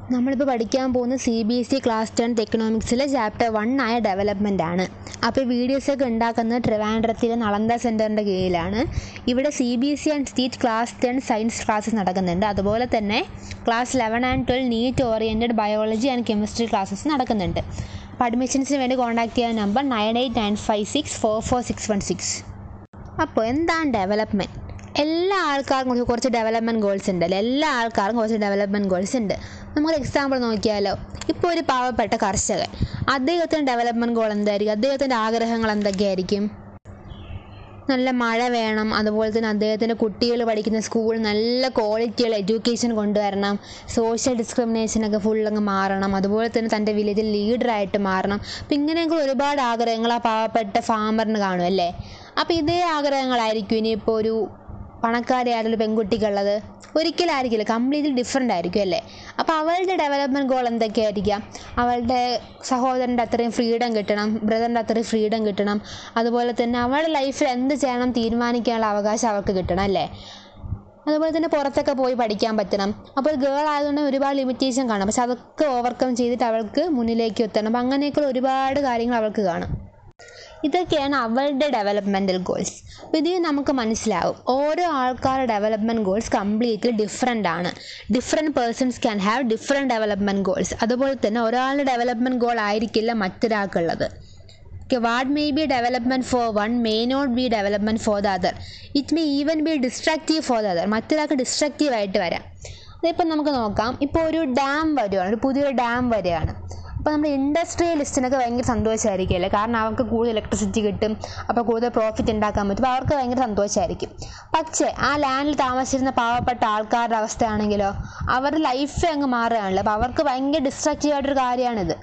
നമ്മളിപ്പോൾ പഠിക്കാൻ പോകുന്ന C B S E class ten എക്കണോമിക്സിലെ ചാപ്റ്റർ വൺ ആയ ഡെവലപ്മെൻ്റ് ആണ് അപ്പോൾ ഈ വീഡിയോസൊക്കെ ഉണ്ടാക്കുന്നത് ട്രിവാൻഡ്രത്തിലെ നളന്ദ സെൻറ്ററിൻ്റെ കീഴിലാണ് ഇവിടെ C B S E and state class ten science classes നടക്കുന്നുണ്ട് അതുപോലെ തന്നെ class eleven and twelve NEET oriented biology and chemistry classes നടക്കുന്നുണ്ട് അപ്പോൾ അഡ്മിഷൻസിന് വേണ്ടി കോൺടാക്ട് ചെയ്യാൻ number nine eight nine five six four four six one six അപ്പോൾ എന്താണ് ഡെവലപ്മെൻറ്റ് എല്ലാ ആൾക്കാർക്കും കുറച്ച് കുറച്ച് ഡെവലപ്മെൻറ്റ് ഗോൾസ് ഉണ്ട് അല്ലേ എല്ലാ ആൾക്കാർക്കും കുറച്ച് ഡെവലപ്മെൻറ്റ് ഗോൾസ് ഉണ്ട് നമുക്കൊരു എക്സാമ്പിൾ നോക്കിയാലോ ഇപ്പോൾ ഒരു പാവപ്പെട്ട കർഷകൻ അദ്ദേഹത്തിന് ഡെവലപ്മെൻറ്റ് ഗോൾ എന്തായിരിക്കും അദ്ദേഹത്തിൻ്റെ ആഗ്രഹങ്ങൾ എന്തൊക്കെയായിരിക്കും നല്ല മഴ വേണം അതുപോലെ തന്നെ അദ്ദേഹത്തിൻ്റെ കുട്ടികൾ പഠിക്കുന്ന സ്കൂൾ നല്ല ക്വാളിറ്റിയുള്ള എഡ്യൂക്കേഷൻ കൊണ്ടുവരണം സോഷ്യൽ ഡിസ്ക്രിമിനേഷനൊക്കെ ഫുൾ അങ്ങ് മാറണം അതുപോലെ തന്നെ തൻ്റെ വില്ലേജിൽ ലീഡറായിട്ട് മാറണം അപ്പം ഇങ്ങനെയൊക്കെ ഒരുപാട് ആഗ്രഹങ്ങൾ ആ പാവപ്പെട്ട ഫാമറിന് കാണും അല്ലേ അപ്പോൾ ഇതേ ആഗ്രഹങ്ങളായിരിക്കും ഇനിയിപ്പോൾ ഒരു പണക്കാരിയായിട്ടുള്ള പെൺകുട്ടിക്കുള്ളത് ഒരിക്കലായിരിക്കില്ല കംപ്ലീറ്റ്ലി ഡിഫറെൻ്റ് ആയിരിക്കും അല്ലേ അപ്പോൾ അവളുടെ ഡെവലപ്മെൻറ്റ് ഗോൾ എന്തൊക്കെയായിരിക്കാം അവളുടെ സഹോദരൻ്റെ അത്രയും ഫ്രീഡം കിട്ടണം ബ്രദറിൻ്റെ അത്രയും ഫ്രീഡം കിട്ടണം അതുപോലെ തന്നെ അവളുടെ ലൈഫിൽ എന്ത് ചെയ്യണം തീരുമാനിക്കാനുള്ള അവകാശം അവൾക്ക് കിട്ടണം അല്ലേ അതുപോലെ തന്നെ പുറത്തൊക്കെ പോയി പഠിക്കാൻ പറ്റണം അപ്പോൾ ഒരു ഗേൾ ആയതുകൊണ്ട് ഒരുപാട് ലിമിറ്റേഷൻ കാണും പക്ഷെ അതൊക്കെ ഓവർകം ചെയ്തിട്ട് അവൾക്ക് മുന്നിലേക്ക് എത്തണം അപ്പം അങ്ങനെയൊക്കെയുള്ള ഒരുപാട് കാര്യങ്ങൾ അവൾക്ക് കാണും ഇതൊക്കെയാണ് അവളുടെ ഡെവലപ്മെൻറ്റൽ ഗോൾസ് അപ്പോൾ ഇതിൽ നമുക്ക് മനസ്സിലാവും ഓരോ ആൾക്കാരുടെ ഡെവലപ്മെൻറ്റ് ഗോൾസ് കംപ്ലീറ്റ്ലി ഡിഫറെൻ്റ് ആണ് different persons can have different development goals അതുപോലെ തന്നെ ഒരാളുടെ ഡെവലപ്മെൻറ്റ് ഗോൾ ആയിരിക്കില്ല മറ്റൊരാൾക്കുള്ളത് Okay, what may be development for one may not be development for the other. It may even be destructive for the other. മറ്റൊരാൾക്ക് destructive ആയിട്ട് വരാം അതിപ്പോൾ നമുക്ക് നോക്കാം ഇപ്പോൾ ഒരു ഡാം വരികയാണ് ഒരു പുതിയൊരു ഡാം വരികയാണ് അപ്പോൾ നമ്മുടെ ഇൻഡസ്ട്രിയലിസ്റ്റിനൊക്കെ ഭയങ്കര സന്തോഷമായിരിക്കും അല്ലേ കാരണം അവർക്ക് കൂടുതൽ ഇലക്ട്രിസിറ്റി കിട്ടും അപ്പോൾ കൂടുതൽ പ്രോഫിറ്റ് ഉണ്ടാക്കാൻ പറ്റും അപ്പോൾ അവർക്ക് ഭയങ്കര സന്തോഷമായിരിക്കും പക്ഷേ ആ ലാൻഡിൽ താമസിച്ചിരുന്ന പാവപ്പെട്ട ആൾക്കാരുടെ അവസ്ഥയാണെങ്കിലോ അവരുടെ ലൈഫ് അങ്ങ് മാറുകയാണല്ലോ അപ്പോൾ അവർക്ക് ഭയങ്കര ഡിസ്ട്രക്റ്റീവ് ആയിട്ടൊരു കാര്യമാണിത്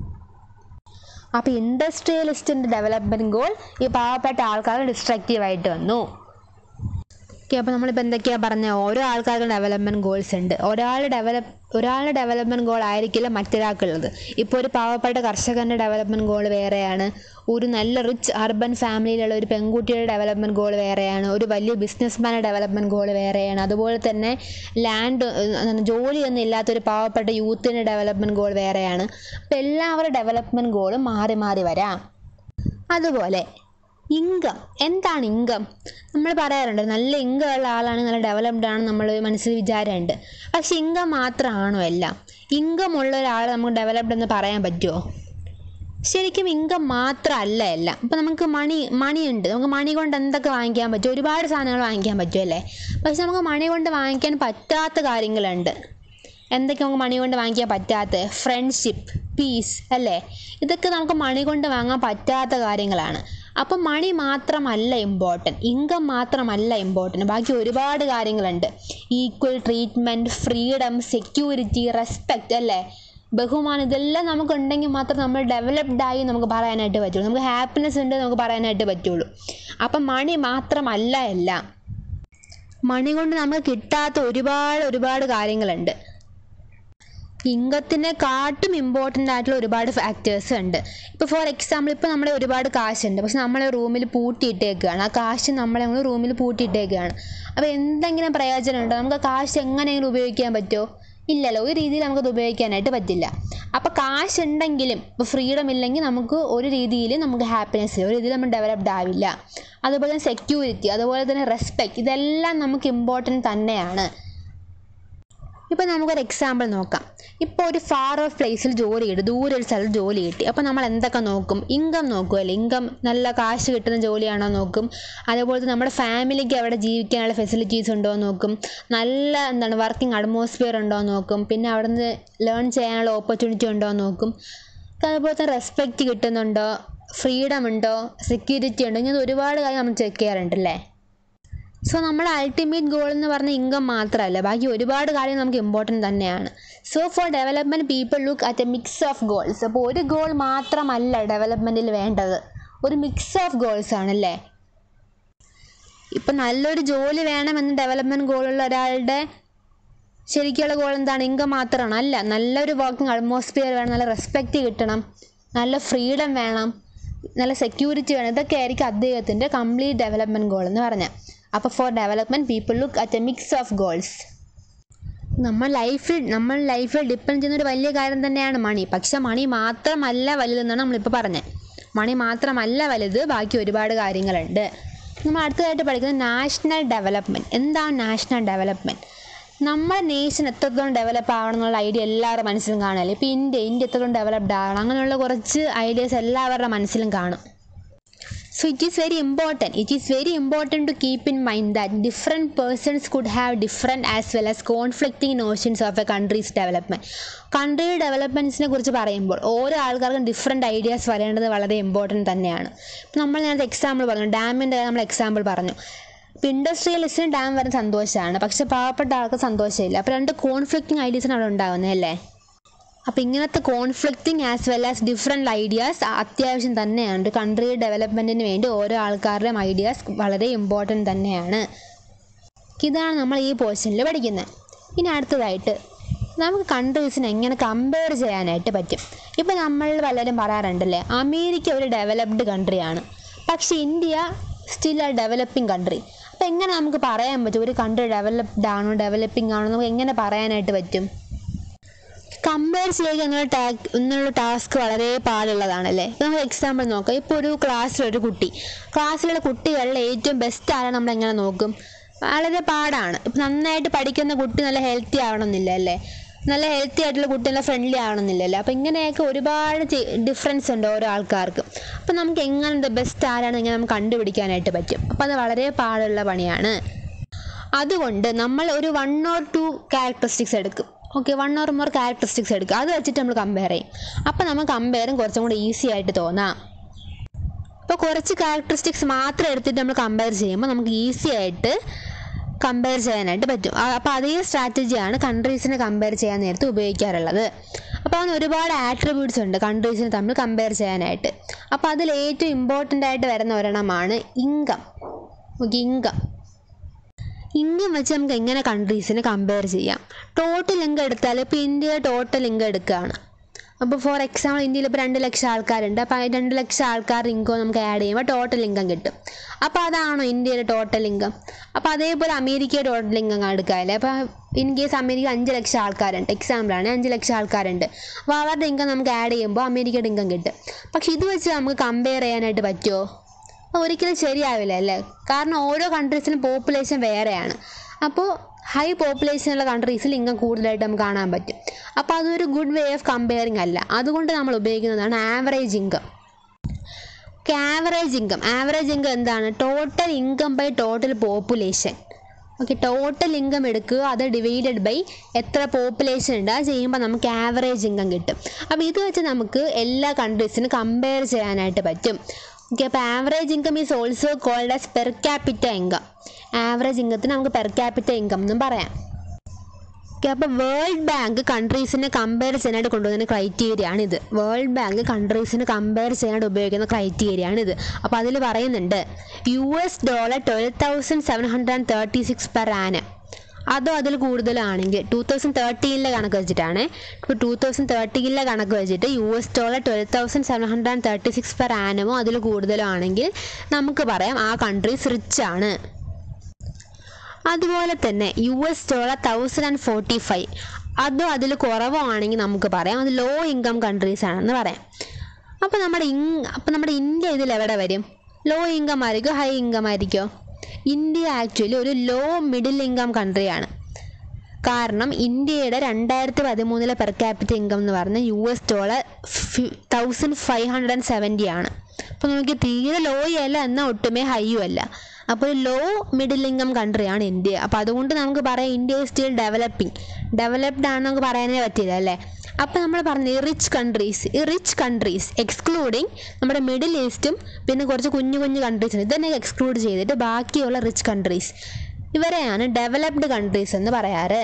അപ്പോൾ ഇൻഡസ്ട്രിയലിസ്റ്റിൻ്റെ ഡെവലപ്മെൻറ്റ് ഗോൾ ഈ പാവപ്പെട്ട ആൾക്കാർക്ക് ഡിസ്ട്രക്റ്റീവ് ആയിട്ട് വന്നു ഓക്കെ അപ്പോൾ നമ്മളിപ്പോൾ എന്തൊക്കെയാണ് പറഞ്ഞത് ഓരോ ആൾക്കാർക്കും ഡെവലപ്മെൻറ്റ് ഗോൾസ് ഉണ്ട് ഒരാൾ ഡെവലപ്പ് ഒരാളുടെ ഡെവലപ്മെൻറ്റ് ഗോൾ ആയിരിക്കില്ല മറ്റൊരാൾക്കുള്ളത് ഇപ്പോൾ ഒരു പാവപ്പെട്ട കർഷകൻ്റെ ഡെവലപ്മെൻറ്റ് ഗോൾ വേറെയാണ് ഒരു നല്ല റിച്ച് അർബൻ ഫാമിലിയിലുള്ള ഒരു പെൺകുട്ടിയുടെ ഡെവലപ്മെൻറ്റ് ഗോൾ വേറെയാണ് ഒരു വലിയ ബിസിനസ്മാൻ്റെ ഡെവലപ്മെൻറ്റ് ഗോൾ വേറെയാണ് അതുപോലെ തന്നെ ലാൻഡ് ജോലിയൊന്നും ഇല്ലാത്തൊരു പാവപ്പെട്ട യൂത്തിൻ്റെ ഡെവലപ്മെൻറ്റ് ഗോൾ വേറെയാണ് അപ്പോൾ എല്ലാവരുടെ ഡെവലപ്മെൻറ്റ് ഗോളും മാറി മാറി വരാം അതുപോലെ ഇൻകം എന്താണ് ഇൻകം നമ്മൾ പറയാറുണ്ട് നല്ല ഇൻകം ഉള്ള ആളാണ് നല്ല ഡെവലപ്ഡ് ആണ് നമ്മൾ മനസ്സിൽ വിചാരമുണ്ട് പക്ഷെ ഇൻകം മാത്രമാണോ എല്ലാം ഇൻകം ഉള്ള ഒരാൾ നമുക്ക് ഡെവലപ്ഡ് എന്ന് പറയാൻ പറ്റുമോ ശരിക്കും ഇൻകം മാത്രമല്ല എല്ലാം ഇപ്പം നമുക്ക് മണി മണി ഉണ്ട് നമുക്ക് മണി കൊണ്ട് എന്തൊക്കെ വാങ്ങിക്കാൻ പറ്റും ഒരുപാട് സാധനങ്ങൾ വാങ്ങിക്കാൻ പറ്റും അല്ലേ പക്ഷെ നമുക്ക് മണി കൊണ്ട് വാങ്ങിക്കാൻ പറ്റാത്ത കാര്യങ്ങളുണ്ട് എന്തൊക്കെ നമുക്ക് മണി കൊണ്ട് വാങ്ങിക്കാൻ പറ്റാത്ത ഫ്രണ്ട്ഷിപ്പ് പീസ് അല്ലേ ഇതൊക്കെ നമുക്ക് മണി കൊണ്ട് വാങ്ങാൻ പറ്റാത്ത കാര്യങ്ങളാണ് അപ്പം മണി മാത്രമല്ല ഇമ്പോർട്ടൻറ്റ് ഇൻകം മാത്രമല്ല ഇമ്പോർട്ടൻറ്റ് ബാക്കി ഒരുപാട് കാര്യങ്ങളുണ്ട് equal treatment freedom security respect അല്ലേ ബഹുമാനം ഇതെല്ലാം നമുക്കുണ്ടെങ്കിൽ മാത്രം നമ്മൾ ഡെവലപ്ഡ് ആയി നമുക്ക് പറയാനായിട്ട് പറ്റുള്ളൂ നമുക്ക് ഹാപ്പിനെസ് ഉണ്ട് നമുക്ക് പറയാനായിട്ട് പറ്റുള്ളൂ അപ്പം മണി മാത്രമല്ല എല്ലാം മണി കൊണ്ട് നമുക്ക് കിട്ടാത്ത ഒരുപാട് ഒരുപാട് കാര്യങ്ങളുണ്ട് ഇൻകത്തിനെ കാട്ടും ഇമ്പോർട്ടൻ്റ് ആയിട്ടുള്ള ഒരുപാട് ഫാക്ടേഴ്സ് ഉണ്ട് ഇപ്പോൾ ഫോർ എക്സാമ്പിൾ ഇപ്പോൾ നമ്മുടെ ഒരുപാട് കാശുണ്ട് പക്ഷെ നമ്മളെ റൂമിൽ പൂട്ടിയിട്ടേക്കുകയാണ് ആ കാശ് നമ്മളെ നമ്മൾ റൂമിൽ പൂട്ടിയിട്ടേക്കുകയാണ് അപ്പോൾ എന്തെങ്കിലും പ്രയോജനമുണ്ടോ നമുക്ക് ആ കാശ് എങ്ങനെയെങ്കിലും ഉപയോഗിക്കാൻ പറ്റുമോ ഇല്ലല്ലോ ഒരു രീതിയിൽ നമുക്കത് ഉപയോഗിക്കാനായിട്ട് പറ്റില്ല അപ്പോൾ കാശ് ഉണ്ടെങ്കിലും ഇപ്പോൾ ഫ്രീഡം ഇല്ലെങ്കിൽ നമുക്ക് ഒരു രീതിയിൽ നമുക്ക് ഹാപ്പിനെസ് ഒരു രീതിയിൽ നമ്മൾ ഡെവലപ്ഡ് ആവില്ല അതുപോലെ തന്നെ സെക്യൂരിറ്റി അതുപോലെ തന്നെ റെസ്പെക്റ്റ് ഇതെല്ലാം നമുക്ക് ഇമ്പോർട്ടൻറ്റ് തന്നെയാണ് ഇപ്പോൾ നമുക്കൊരു എക്സാമ്പിൾ നോക്കാം ഇപ്പോൾ ഒരു ഫാർ ഓഫ് പ്ലേസിൽ ജോലി കിട്ടി ദൂരെ ഒരു സ്ഥലത്ത് ജോലി കിട്ടി അപ്പോൾ നമ്മൾ എന്തൊക്കെ നോക്കും ഇൻകം നോക്കുമല്ലേ ഇൻകം നല്ല കാശ് കിട്ടുന്ന ജോലിയാണോ നോക്കും അതേപോലെ തന്നെ നമ്മുടെ ഫാമിലിക്ക് അവിടെ ജീവിക്കാനുള്ള ഫെസിലിറ്റീസ് ഉണ്ടോ എന്ന് നോക്കും നല്ല എന്താണ് വർക്കിംഗ് അറ്റ്മോസ്ഫിയർ ഉണ്ടോ എന്ന് നോക്കും പിന്നെ അവിടെ നിന്ന് ലേൺ ചെയ്യാനുള്ള ഓപ്പർച്യൂണിറ്റി ഉണ്ടോ എന്ന് നോക്കും അതുപോലെ തന്നെ റെസ്പെക്റ്റ് കിട്ടുന്നുണ്ടോ ഫ്രീഡം ഉണ്ടോ സെക്യൂരിറ്റി ഉണ്ടോ ഇങ്ങനെ ഒരുപാട് കാര്യം നമ്മൾ ചെക്ക് ചെയ്യാറുണ്ടല്ലേ സോ നമ്മുടെ അൾട്ടിമേറ്റ് ഗോൾ എന്ന് പറഞ്ഞ ഇൻകം മാത്രമല്ല ബാക്കി ഒരുപാട് കാര്യം നമുക്ക് ഇമ്പോർട്ടൻ്റ് തന്നെയാണ് so for development people look at a mix of goals അപ്പോൾ ഒരു ഗോൾ മാത്രമല്ല ഡെവലപ്മെൻറ്റിൽ വേണ്ടത് ഒരു മിക്സ് ഓഫ് ഗോൾസ് ആണല്ലേ ഇപ്പം നല്ലൊരു ജോലി വേണമെന്ന് ഡെവലപ്മെൻറ്റ് ഗോളുള്ള ഒരാളുടെ ശരിക്കുള്ള ഗോൾ എന്താണ് ഇൻകം മാത്രമാണ് അല്ല നല്ലൊരു വർക്കിംഗ് അറ്റ്മോസ്ഫിയർ വേണം നല്ല റെസ്പെക്റ്റ് കിട്ടണം നല്ല ഫ്രീഡം വേണം നല്ല സെക്യൂരിറ്റി വേണം ഇതൊക്കെ ആയിരിക്കും അദ്ദേഹത്തിൻ്റെ കംപ്ലീറ്റ് ഡെവലപ്മെൻറ്റ് ഗോൾ എന്ന് പറഞ്ഞാൽ അപ്പോൾ for development people look at a mix of goals നമ്മൾ ലൈഫിൽ നമ്മൾ ലൈഫിൽ ഡിപ്പെൻഡ് ചെയ്യുന്ന ഒരു വലിയ കാര്യം തന്നെയാണ് മണി പക്ഷെ മണി മാത്രമല്ല വലുതെന്നാണ് നമ്മളിപ്പോൾ പറഞ്ഞത് മണി മാത്രമല്ല വലുത് ബാക്കി ഒരുപാട് കാര്യങ്ങളുണ്ട് നമ്മൾ അടുത്തതായിട്ട് പഠിക്കുന്നത് നാഷണൽ ഡെവലപ്മെൻറ്റ് എന്താണ് നാഷണൽ ഡെവലപ്മെൻറ്റ് നമ്മുടെ നേഷൻ എത്രത്തോളം ഡെവലപ്പ് ആവണം എന്നുള്ള ഐഡിയ എല്ലാവരുടെ മനസ്സിലും കാണുമല്ലോ ഇപ്പോൾ ഇന്ത്യ ഇന്ത്യ എത്രത്തോളം ഡെവലപ്ഡ് ആവണം അങ്ങനെയുള്ള കുറച്ച് ഐഡിയാസ് എല്ലാവരുടെ മനസ്സിലും കാണും So it is very important. It is very important to keep in mind that different persons could have different as well as conflicting notions of a country's development. Country ഡെവലപ്മെൻറ്റ്സിനെ കുറിച്ച് പറയുമ്പോൾ ഓരോ ആൾക്കാർക്കും ഡിഫറെൻറ്റ് ഐഡിയാസ് വരേണ്ടത് വളരെ important തന്നെയാണ് ഇപ്പം നമ്മൾ നേരത്തെ എക്സാമ്പിൾ പറഞ്ഞു ഡാമിൻ്റെ നമ്മൾ എക്സാമ്പിൾ പറഞ്ഞു ഇപ്പോൾ ഇൻഡസ്ട്രിയലിസ്റ്റിന് ഡാം വരുന്ന സന്തോഷമാണ് പക്ഷേ പാവപ്പെട്ട ആൾക്ക് സന്തോഷമില്ല അപ്പോൾ രണ്ട് കോൺഫ്ലിക്റ്റിംഗ് ഐഡിയാസാണ് അവിടെ ഉണ്ടാകുന്നത് അല്ലേ അപ്പോൾ ഇങ്ങനത്തെ conflicting as well as different ideas അത്യാവശ്യം തന്നെയാണ് ഒരു കൺട്രി ഡെവലപ്മെൻറ്റിന് വേണ്ടി ഓരോ ആൾക്കാരുടെയും ഐഡിയാസ് വളരെ ഇമ്പോർട്ടൻറ്റ് തന്നെയാണ് ഇതാണ് നമ്മൾ ഈ പോർഷനിൽ പഠിക്കുന്നത് ഇനി അടുത്തതായിട്ട് നമുക്ക് കൺട്രീസിനെ എങ്ങനെ കമ്പയർ ചെയ്യാനായിട്ട് പറ്റും ഇപ്പോൾ നമ്മൾ പലരും പറയാറുണ്ടല്ലേ അമേരിക്ക ഒരു ഡെവലപ്ഡ് കൺട്രിയാണ് പക്ഷേ India still a developing country അപ്പോൾ എങ്ങനെ നമുക്ക് പറയാൻ പറ്റും ഒരു കൺട്രി ഡെവലപ്ഡ് ആണോ ഡെവലപ്പിംഗ് ആണോ നമുക്ക് എങ്ങനെ പറയാനായിട്ട് പറ്റും കമ്പയർ ചെയ്യുക എന്നുള്ള ടാഗ് എന്നുള്ള ടാസ്ക് വളരെ പാടുള്ളതാണല്ലേ നമുക്ക് എക്സാമ്പിൾ നോക്കാം ഇപ്പോൾ ഒരു ക്ലാസ്സിലൊരു കുട്ടി ക്ലാസ്സിലുള്ള കുട്ടികളിൽ ഏറ്റവും ബെസ്റ്റ് ആരാണ് നമ്മൾ എങ്ങനെ നോക്കും വളരെ പാടാണ് ഇപ്പം നന്നായിട്ട് പഠിക്കുന്ന കുട്ടി നല്ല ഹെൽത്തി ആവണമെന്നില്ല അല്ലേ നല്ല ഹെൽത്തി ആയിട്ടുള്ള കുട്ടി നല്ല ഫ്രണ്ട്ലി ആവണമെന്നില്ലല്ലോ അപ്പോൾ ഇങ്ങനെയൊക്കെ ഒരുപാട് ഡിഫറൻസ് ഉണ്ട് ഓരോ ആൾക്കാർക്കും അപ്പോൾ നമുക്ക് എങ്ങനെ ബെസ്റ്റ് ആരാണ് ഇങ്ങനെ നമുക്ക് കണ്ടുപിടിക്കാനായിട്ട് പറ്റും അപ്പോൾ അത് വളരെ പാടുള്ള പണിയാണ് അതുകൊണ്ട് നമ്മൾ ഒരു വൺ ഓർ ടു ക്യാരക്ടറിസ്റ്റിക്സ് എടുക്കും okay one or more characteristics എടുക്കുക അത് വെച്ചിട്ട് നമ്മൾ കമ്പയർ ചെയ്യും അപ്പോൾ നമുക്ക് കമ്പയറും കുറച്ചും കൂടി ഈസി ആയിട്ട് തോന്നാം അപ്പോൾ കുറച്ച് ക്യാരക്ടറിസ്റ്റിക്സ് മാത്രം എടുത്തിട്ട് നമ്മൾ കമ്പയർ ചെയ്യുമ്പോൾ നമുക്ക് ഈസി ആയിട്ട് കമ്പയർ ചെയ്യാനായിട്ട് പറ്റും അപ്പോൾ അതേ സ്ട്രാറ്റജിയാണ് കൺട്രീസിനെ കമ്പയർ ചെയ്യാൻ നേരത്ത് ഉപയോഗിക്കാറുള്ളത് അപ്പോൾ അതിന് ഒരുപാട് ആട്രിബ്യൂട്ട്സ് ഉണ്ട് കൺട്രീസിനെ തമ്മിൽ കമ്പയർ ചെയ്യാനായിട്ട് അപ്പോൾ അതിൽ ഏറ്റവും ഇമ്പോർട്ടൻ്റ് ആയിട്ട് വരുന്ന ഒരെണ്ണമാണ് ഇൻകം ഓക്കെ ഇൻകം ഇൻകം വെച്ച് നമുക്ക് എങ്ങനെ കൺട്രീസിനെ കമ്പയർ ചെയ്യാം ടോട്ടൽ ഇൻകം എടുത്താൽ ഇപ്പോൾ ഇന്ത്യയുടെ ടോട്ടൽ ഇൻകം എടുക്കുകയാണ് അപ്പോൾ ഫോർ എക്സാമ്പിൾ ഇന്ത്യയിൽ ഇപ്പോൾ രണ്ട് ലക്ഷം ആൾക്കാരുണ്ട് അപ്പോൾ ആ രണ്ട് ലക്ഷം ആൾക്കാർ ഇൻകം നമുക്ക് ആഡ് ചെയ്യുമ്പോൾ ടോട്ടൽ ഇൻകം കിട്ടും അപ്പോൾ അതാണോ ഇന്ത്യയുടെ ടോട്ടൽ ഇൻകം അപ്പോൾ അതേപോലെ അമേരിക്കയുടെ ടോട്ടൽ ഇൻകം എടുക്കാമല്ലേ അപ്പോൾ ഇൻ കേസ് അമേരിക്ക അഞ്ച് ലക്ഷം ആൾക്കാരുണ്ട് എക്സാമ്പിളാണ് അഞ്ച് ലക്ഷം ആൾക്കാരുണ്ട് അപ്പോൾ അവരുടെ ഇൻകം നമുക്ക് ആഡ് ചെയ്യുമ്പോൾ അമേരിക്കയുടെ ഇൻകം കിട്ടും പക്ഷേ ഇത് വെച്ച് നമുക്ക് കമ്പയർ ചെയ്യാനായിട്ട് പറ്റുമോ ഒരിക്കലും ശരിയാവില്ല അല്ലേ കാരണം ഓരോ കൺട്രീസിലും പോപ്പുലേഷൻ വേറെയാണ് അപ്പോൾ ഹൈ പോപ്പുലേഷൻ ഉള്ള കൺട്രീസിൽ ഇൻകം കൂടുതലായിട്ട് നമുക്ക് കാണാൻ പറ്റും അപ്പോൾ അതൊരു ഗുഡ് വേ ഓഫ് കമ്പയറിങ് അല്ല അതുകൊണ്ട് നമ്മൾ ഉപയോഗിക്കുന്നതാണ് average income average income average income എന്താണ് total income by total population okay total income എടുക്കുക അത് ഡിവൈഡഡ് ബൈ എത്ര പോപ്പുലേഷൻ ഉണ്ട് അത് ചെയ്യുമ്പോൾ നമുക്ക് ആവറേജ് ഇൻകം കിട്ടും അപ്പോൾ ഇത് വെച്ച് നമുക്ക് എല്ലാ കൺട്രീസിനും കമ്പയർ ചെയ്യാനായിട്ട് പറ്റും ഓക്കെ അപ്പോൾ average income is also called as per capita income average ഇൻകത്തിന് നമുക്ക് പെർ ക്യാപിറ്റ ഇൻകം എന്നും പറയാം ഓക്കെ അപ്പോൾ വേൾഡ് ബാങ്ക് കൺട്രീസിനെ കമ്പയർ ചെയ്യാനായിട്ട് കൊണ്ടുവരുന്ന ക്രൈറ്റീരിയ ആണിത് വേൾഡ് ബാങ്ക് കൺട്രീസിനെ കമ്പയർ ചെയ്യാനായിട്ട് ഉപയോഗിക്കുന്ന ക്രൈറ്റീരിയ ആണിത് അപ്പോൾ അതിൽ പറയുന്നുണ്ട് U S dollar twelve thousand seven hundred and thirty six per annum അതോ അതിൽ കൂടുതലാണെങ്കിൽ ടൂ തൗസൻഡ് തേർട്ടീനിലെ കണക്ക് വെച്ചിട്ടാണ് ഇപ്പോൾ ടൂ തൗസൻഡ് തേർട്ടീനിലെ കണക്ക് വെച്ചിട്ട് U S dollar twelve thousand seven hundred and thirty six per ആനമോ അതിൽ കൂടുതലോ ആണെങ്കിൽ നമുക്ക് പറയാം ആ കൺട്രീസ് റിച്ച് ആണ് അതുപോലെ തന്നെ U S dollar thousand and forty five അതോ അതിൽ കുറവോ ആണെങ്കിൽ നമുക്ക് പറയാം അത് ലോ ഇൻകം കൺട്രീസ് ആണെന്ന് പറയാം അപ്പോൾ നമ്മുടെ ഇൻ അപ്പോൾ നമ്മുടെ ഇന്ത്യ ഇതിൽ എവിടെ വരും ലോ ഇൻകം ആയിരിക്കും ഹൈ ഇൻകം ആയിരിക്കോ ഇന്ത്യ ആക്ച്വലി ഒരു ലോ മിഡിൽ ഇൻകം കൺട്രിയാണ് കാരണം ഇന്ത്യയുടെ രണ്ടായിരത്തി പതിമൂന്നിലെ പെർ ക്യാപിറ്റ ഇൻകം എന്ന് പറഞ്ഞാൽ U S dollar thousand five hundred and seventy ആണ് അപ്പോൾ നമുക്ക് തീരെ ലോ അല്ല എന്നാൽ ഒട്ടുമേ ഹൈയും അല്ല അപ്പോൾ ഒരു ലോ മിഡിൽ ഇൻകം കൺട്രിയാണ് ഇന്ത്യ അപ്പോൾ അതുകൊണ്ട് നമുക്ക് പറയാം ഇന്ത്യ സ്റ്റിൽ ഡെവലപ്പിംഗ് ഡെവലപ്ഡ് ആണെന്ന് നമുക്ക് പറയാനേ പറ്റില്ല അല്ലേ അപ്പോൾ നമ്മൾ പറഞ്ഞു ഈ റിച്ച് കൺട്രീസ് ഈ റിച്ച് കൺട്രീസ് എക്സ്ക്ലൂഡിങ് നമ്മുടെ മിഡിൽ ഈസ്റ്റും പിന്നെ കുറച്ച് കുഞ്ഞു കുഞ്ഞു കൺട്രീസ് ഇതന്നെ എക്സ്ക്ലൂഡ് ചെയ്തിട്ട് ബാക്കിയുള്ള റിച്ച് കൺട്രീസ് ഇവരെയാണ് ഡെവലപ്ഡ് കൺട്രീസ് എന്ന് പറയാറ്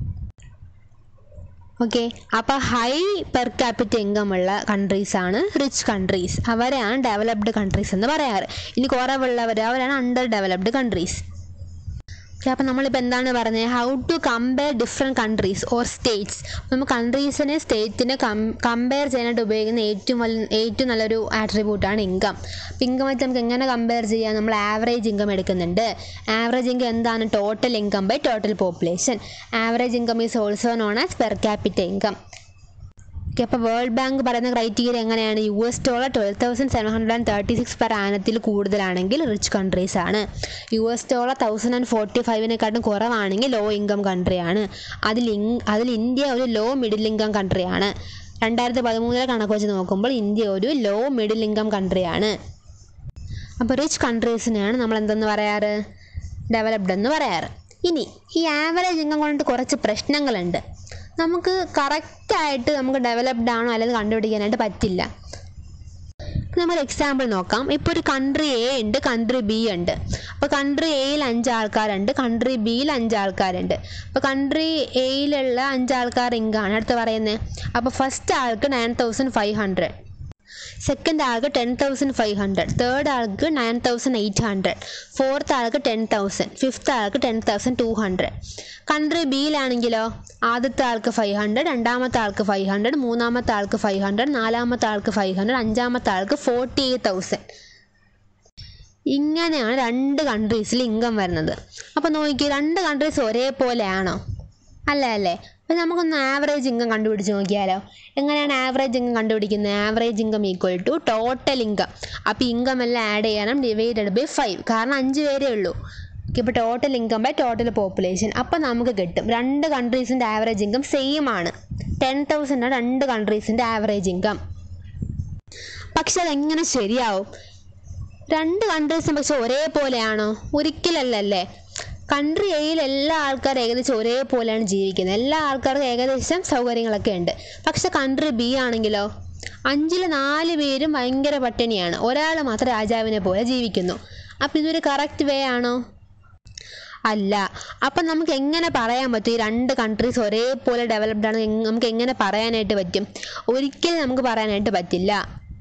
ഓക്കെ അപ്പോൾ ഹൈ പെർ ക്യാപിറ്റ ഇൻകം ഉള്ള കൺട്രീസ് ആണ് റിച്ച് കൺട്രീസ് അവരെയാണ് ഡെവലപ്ഡ് കൺട്രീസ് എന്ന് പറയാറ് ഇനി കുറവുള്ളവർ അവരാണ് അണ്ടർ ഡെവലപ്ഡ് കൺട്രീസ് അപ്പം നമ്മളിപ്പോൾ എന്താണ് പറഞ്ഞത് how to compare different countries or states നമ്മൾ കൺട്രീസിനെ സ്റ്റേറ്റിനെ കം കമ്പയർ ചെയ്യാനായിട്ട് ഉപയോഗിക്കുന്ന ഏറ്റവും വലിയ ഏറ്റവും നല്ലൊരു ആട്രിബ്യൂട്ടാണ് ഇൻകം അപ്പോൾ ഇൻകം വെച്ച് നമുക്ക് എങ്ങനെ കമ്പയർ ചെയ്യാം നമ്മൾ ആവറേജ് ഇൻകം എടുക്കുന്നുണ്ട് ആവറേജ് ഇൻകം എന്താണ് total income by total population average income is also known as per capita income okay അപ്പോൾ വേൾഡ് ബാങ്ക് പറയുന്ന ക്രൈറ്റീരിയ എങ്ങനെയാണ് U S dollar twelve thousand seven hundred and thirty six per ആനത്തിൽ കൂടുതലാണെങ്കിൽ rich countries ആണ് U S dollar thousand and forty ഫൈവിനെക്കാട്ടും കുറവാണെങ്കിൽ low income കൺട്രിയാണ് അതിൽ ഇങ് അതിൽ ഇന്ത്യ ഒരു ലോ മിഡിൽ ഇൻകം കൺട്രിയാണ് രണ്ടായിരത്തി പതിമൂന്നിലെ കണക്ക് വെച്ച് നോക്കുമ്പോൾ ഇന്ത്യ ഒരു ലോ മിഡിൽ ഇൻകം കൺട്രിയാണ് അപ്പോൾ റിച്ച് കൺട്രീസിനെയാണ് നമ്മൾ എന്തെന്ന് പറയാറ് ഡെവലപ്ഡ് എന്ന് പറയാറ് ഇനി ഈ ആവറേജ് ഇൻകം കൊണ്ട് കുറച്ച് പ്രശ്നങ്ങളുണ്ട് നമുക്ക് കറക്റ്റായിട്ട് നമുക്ക് ഡെവലപ്ഡ് ആണോ അല്ലെങ്കിൽ കണ്ടുപിടിക്കാനായിട്ട് പറ്റില്ല നമ്മൾ എക്സാമ്പിൾ നോക്കാം ഇപ്പോൾ ഒരു കൺട്രി എ ഉണ്ട് കൺട്രി ബി ഉണ്ട് അപ്പോൾ കൺട്രി എയിൽ അഞ്ച് ആൾക്കാരുണ്ട് കൺട്രി ബിയിൽ അഞ്ച് ആൾക്കാരുണ്ട് അപ്പോൾ കൺട്രി എയിലുള്ള അഞ്ച് ആൾക്കാർ ഇങ്കാണ് അടുത്ത് പറയുന്നത് അപ്പോൾ ഫസ്റ്റ് ആൾക്ക് nine thousand five hundred second ആൾക്ക് ten thousand five hundred third ആൾക്ക് nine thousand eight hundred fourth ആൾക്ക് ടെൻ തൗസൻഡ് ഫിഫ്ത്ത് ആൾക്ക് ten thousand two hundred country ബിയിലാണെങ്കിലോ ആദ്യത്തെ ആൾക്ക് ഫൈവ് ഹൺഡ്രഡ് രണ്ടാമത്തെ ആൾക്ക് ഫൈവ് ഹൺഡ്രഡ് മൂന്നാമത്തെ ആൾക്ക് ഫൈവ് ഹൺഡ്രഡ് നാലാമത്തെ ആൾക്ക് ഫൈവ് ഹൺഡ്രഡ് അഞ്ചാമത്തെ ആൾക്ക് ഫോർട്ടി എയ്റ്റ് തൗസൻഡ് ഇങ്ങനെയാണ് രണ്ട് കൺട്രീസിൽ ഇൻകം വരുന്നത് അപ്പോൾ നോക്കി രണ്ട് കൺട്രീസ് ഒരേപോലെയാണോ അല്ല അല്ലേ അപ്പോൾ നമുക്കൊന്ന് ആവറേജ് ഇൻകം കണ്ടുപിടിച്ച് നോക്കിയാലോ എങ്ങനെയാണ് ആവറേജ് ഇൻകം കണ്ടുപിടിക്കുന്നത് average income equal to total income അപ്പോൾ ഇൻകം എല്ലാം ആഡ് ചെയ്യണം ഡിവൈഡഡ് ബൈ ഫൈവ് കാരണം അഞ്ച് പേരേ ഉള്ളൂ ഇപ്പോൾ total income by total population അപ്പോൾ നമുക്ക് കിട്ടും രണ്ട് കൺട്രീസിൻ്റെ ആവറേജ് ഇൻകം സെയിം ആണ് ടെൻ തൗസൻഡ് ആണ് രണ്ട് കൺട്രീസിൻ്റെ ആവറേജ് ഇൻകം പക്ഷെ അതെങ്ങനെ ശരിയാവും രണ്ട് കൺട്രീസും പക്ഷെ ഒരേപോലെയാണോ ഒരിക്കലല്ലല്ലേ കൺട്രി എയിൽ എല്ലാ ആൾക്കാരും ഏകദേശം ഒരേപോലെയാണ് ജീവിക്കുന്നത് എല്ലാ ആൾക്കാർക്കും ഏകദേശം സൗകര്യങ്ങളൊക്കെ ഉണ്ട് പക്ഷെ കൺട്രി ബി ആണെങ്കിലോ അഞ്ചിൽ നാല് പേരും ഭയങ്കര പട്ടിണിയാണ് ഒരാൾ മാത്രം രാജാവിനെ പോലെ ജീവിക്കുന്നു അപ്പം ഇതൊരു കറക്റ്റ് വേ ആണോ അല്ല അപ്പം നമുക്ക് എങ്ങനെ പറയാൻ പറ്റും ഈ രണ്ട് കൺട്രീസ് ഒരേപോലെ ഡെവലപ്ഡ് ആണ് എങ് നമുക്ക് എങ്ങനെ പറയാനായിട്ട് പറ്റും ഒരിക്കലും നമുക്ക് പറയാനായിട്ട് പറ്റില്ല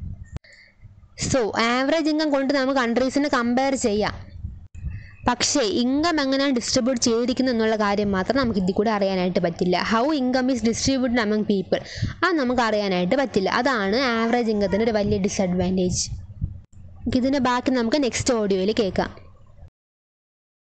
സോ ആവറേജ് ഇൻകം കൊണ്ട് നമുക്ക് കൺട്രീസിനെ കമ്പയർ ചെയ്യാം പക്ഷേ ഇൻകം എങ്ങനെയാണ് ഡിസ്ട്രിബ്യൂട്ട് ചെയ്തിരിക്കുന്നത് എന്നുള്ള കാര്യം മാത്രം നമുക്ക് ഇതിൽ കൂടെ അറിയാനായിട്ട് പറ്റില്ല how income is distributed among people അത് നമുക്ക് അറിയാനായിട്ട് പറ്റില്ല അതാണ് ആവറേജ് ഇൻകത്തിൻ്റെ ഒരു വലിയ ഡിസഡ്വാൻറ്റേജ് ഇതിൻ്റെ ബാക്കി നമുക്ക് നെക്സ്റ്റ് ഓഡിയോയിൽ കേൾക്കാം